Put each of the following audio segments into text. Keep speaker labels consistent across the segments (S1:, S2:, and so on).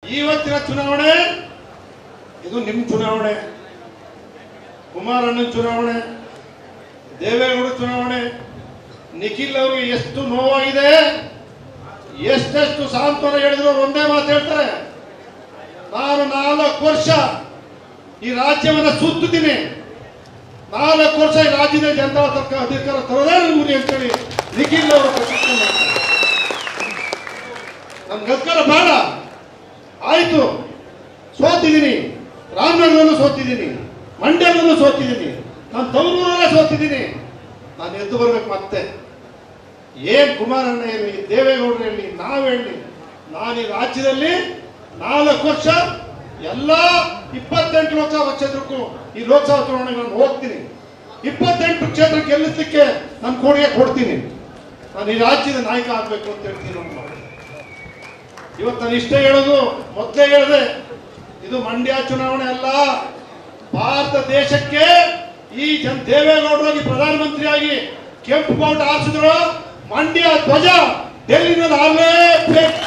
S1: ಇವತ್ತಿನ ಚುನಾವಣೆ ಇದು ನಿಮ್ ಚುನಾವಣೆ ಕುಮಾರಣ್ಣನ ಚುನಾವಣೆ ದೇವೇಗೌಡ ಚುನಾವಣೆ ನಿಖಿಲ್ ಅವರಿಗೆ ಎಷ್ಟು ನೋವಾಗಿದೆ ಎಷ್ಟೆಷ್ಟು ಸಾಂತ್ವನ ಹೇಳಿದ್ರು ಅವ್ರು ಒಂದೇ ಮಾತು ಹೇಳ್ತಾರೆ ನಾನು ನಾಲ್ಕು ವರ್ಷ ಈ ರಾಜ್ಯವನ್ನ ಸುತ್ತುತ್ತೀನಿ ನಾಲ್ಕು ವರ್ಷ ಈ ರಾಜ್ಯದ ಜನತಾ ಸರ್ಕಾರ ಅಧಿಕಾರ ತರೋದೇ ನನ್ನ ಗುರಿ ಅಂತೇಳಿ ನಿಖಿಲ್ ಅವರು ಪ್ರತಿಜ್ಞೆ ಮಾಡ್ತಾರೆ. ನನ್ಗೆ ಅಧಿಕಾರ ಬೇಡ ಆಯ್ತು ಸೋತಿದ್ದೀನಿ ರಾಮನಗರದಲ್ಲೂ ಸೋತಿದ್ದೀನಿ ಮಂಡ್ಯದಲ್ಲೂ ಸೋತಿದ್ದೀನಿ ನಾನು ತವರೂರಲ್ಲೇ ಸೋತಿದ್ದೀನಿ ನಾನು ಎದ್ದು ಬರ್ಬೇಕು ಮತ್ತೆ ಏನ್ ಕುಮಾರಣ್ಣ ಇರಲಿ ದೇವೇಗೌಡರು ಇರಲಿ ನಾವು ಹೇಳಿ ನಾನು ಈ ರಾಜ್ಯದಲ್ಲಿ ನಾಲ್ಕು ವರ್ಷ ಎಲ್ಲ ಇಪ್ಪತ್ತೆಂಟು ಲೋಕಸಭಾ ಕ್ಷೇತ್ರಕ್ಕೂ ಈ ಲೋಕಸಭಾ ಚುನಾವಣೆಗೆ ನಾನು ಹೋಗ್ತೀನಿ ಇಪ್ಪತ್ತೆಂಟು ಕ್ಷೇತ್ರ ಗೆಲ್ಲಿಸಲಿಕ್ಕೆ ನಾನು ಕೊಡುಗೆ ಕೊಡ್ತೀನಿ ನಾನು ಈ ರಾಜ್ಯದ ನಾಯಕ ಆಗ್ಬೇಕು ಅಂತ ಹೇಳ್ತೀನಿ ನಮ್ಮ ಇವತ್ತು ನಾನು ಇಷ್ಟೇ ಹೇಳೋದು ಮೊದಲೇ ಹೇಳಿದೆ ಇದು ಮಂಡ್ಯ ಚುನಾವಣೆ ಅಲ್ಲ ಭಾರತ ದೇಶಕ್ಕೆ ಈ ಜನ್ ದೇವೇಗೌಡರಾಗಿ ಪ್ರಧಾನಮಂತ್ರಿಯಾಗಿ ಕೆಂಪು ಬಾವುಟ ಹಾರಿಸಿದ್ರು ಮಂಡ್ಯ ಧ್ವಜ ಡೆಲ್ಲಿನಲ್ಲಿ ಹಾರಲೇಬೇಕು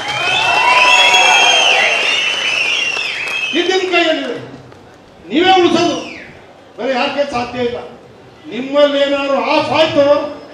S1: ಹಿಂದಿನ ಕೈಯಲ್ಲಿದೆ ನೀವೇ ಉಳಿಸೋದು ಬೇರೆ ಯಾರ ಕೈ ಸಾಧ್ಯ ಇಲ್ಲ ನಿಮ್ಮಲ್ಲಿ ಏನಾದ್ರು ಆಫ್ ಆಯ್ತು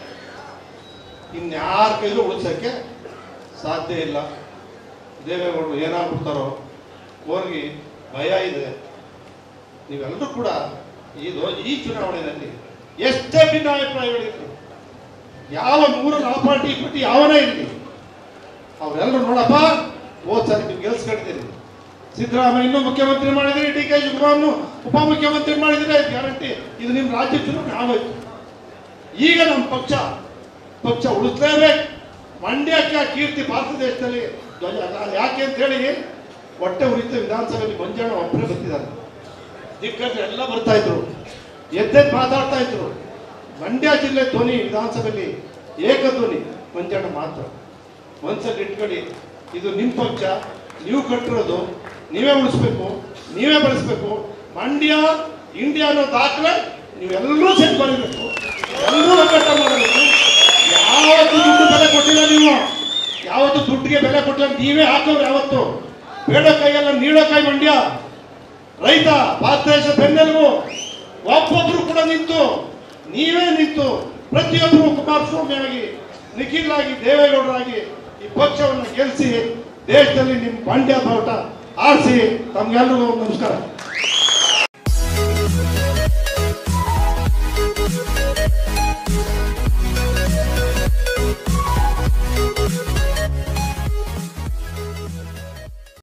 S1: ಇನ್ಯಾರ ಕೈಲೂ ಉಳಿಸಕ್ಕೆ ಸಾಧ್ಯ ಇಲ್ಲ ದೇವೇಗೌಡರು ಏನಾಗ್ಬಿಡ್ತಾರೋ ಅವ್ರಿಗೆ ಭಯ ಇದೆ ನೀವೆಲ್ಲರೂ ಕೂಡ ಇದು ಈ ಚುನಾವಣೆಯಲ್ಲಿ ಎಷ್ಟೇ ಭಿನ್ನಾಭಿಪ್ರಾಯಗಳಿರಲಿ ಯಾವ ಮೂರಲ್ಲಿ ಆ ಪಾರ್ಟಿ ಈ ಪಾರ್ಟಿ ಯಾವನೇ ಇರಲಿ ಅವರೆಲ್ಲರೂ ನೋಡಪ್ಪ ಹೋದ್ ಸರಿ ನೀವು ಗೆಲ್ಸ್ಕೊಂಡಿದ್ದೀರಿ ಸಿದ್ದರಾಮಯ್ಯ ಇನ್ನೂ ಮುಖ್ಯಮಂತ್ರಿ ಮಾಡಿದಿರಿ ಡಿ ಕೆ ಶಿವಕುಮಾರ್ನು ಉಪಮುಖ್ಯಮಂತ್ರಿ ಮಾಡಿದ್ರೆ ಗ್ಯಾರಂಟಿ ಇದು ನಿಮ್ಮ ರಾಜ್ಯ ಚುನಾವಣೆ ಆಗೋಯ್ತು ಈಗ ನಮ್ಮ ಪಕ್ಷ ಪಕ್ಷ ಉಳಿಸ್ಲೇಬೇಕು ಮಂಡ್ಯಕ್ಕೆ ಆ ಕೀರ್ತಿ ಭಾರತ ದೇಶದಲ್ಲಿ ಧ್ವಜ ಅದು ಯಾಕೆ ಅಂತ ಹೇಳಿ ಹೊಟ್ಟೆ ಉರಿತ ವಿಧಾನಸಭೆಯಲ್ಲಿ ಮಂಜಣ್ಣ ಒಬ್ಬರೇ ಬರ್ತಿದ್ದಾರೆ ದಿಗ್ಗಜರು ಎಲ್ಲ ಬರ್ತಾ ಇದ್ರು ಎದ್ದೆದ್ದು ಮಾತಾಡ್ತಾ ಇದ್ರು ಮಂಡ್ಯ ಜಿಲ್ಲೆ ಧ್ವನಿ ವಿಧಾನಸಭೆಯಲ್ಲಿ ಏಕಧ್ವನಿ ಮಂಜಣ್ಣ ಮಾತ್ರ ಮನ್ಸಲ್ಲಿ ಇಟ್ಕೊಳ್ಳಿ ಇದು ನಿಮ್ಮ ಪಕ್ಷ ನೀವು ಕಟ್ಟಿರೋದು ನೀವೇ ಉಳಿಸ್ಬೇಕು ನೀವೇ ಬೆಳೆಸ್ಬೇಕು ಮಂಡ್ಯ ಇಂಡಿಯಾ ಅನ್ನೋ ದಾಖಲೆ ನೀವೆಲ್ಲರೂ ಸೇರ್ಕೊಂಡಿರ್ಬೇಕು ಎಲ್ಲರೂ ಒಕ್ಕಟ್ಟ ಮಾಡಬೇಕು ಯಾವತ್ತು ದುಡ್ಡು ಬೆಲೆ ಕೊಟ್ಟಿಲ್ಲ ನೀವು ಯಾವತ್ತು ದುಡ್ಡಿಗೆ ಬೆಲೆ ಕೊಟ್ಟಿಲ್ಲ ನೀವೇ ಹಾಕೋರು ಯಾವತ್ತು ಬೇಡ ಕೈಯಲ್ಲ ನೀಡೋ ಕೈ ಮಂಡ್ಯ ರೈತ ಭಾರತ ದೇಶ ಬೆನ್ನೆಲುಬು ಒಬ್ಬೊಬ್ರು ಕೂಡ ನಿಂತು ನೀವೇ ನಿಂತು ಪ್ರತಿಯೊಬ್ಬರು ಕುಮಾರಸ್ವಾಮಿ ಆಗಿ ನಿಖಿಲ್ ಆಗಿ ದೇವೇಗೌಡರಾಗಿ ಈ ಪಕ್ಷವನ್ನು ಗೆಲ್ಲಿಸಿ ದೇಶದಲ್ಲಿ ನಿಮ್ಮ ಮಂಡ್ಯ ಬಾವುಟ ಆರಿಸಿ ತಮ್ಗೆಲ್ರಿಗೂ ನಮಸ್ಕಾರ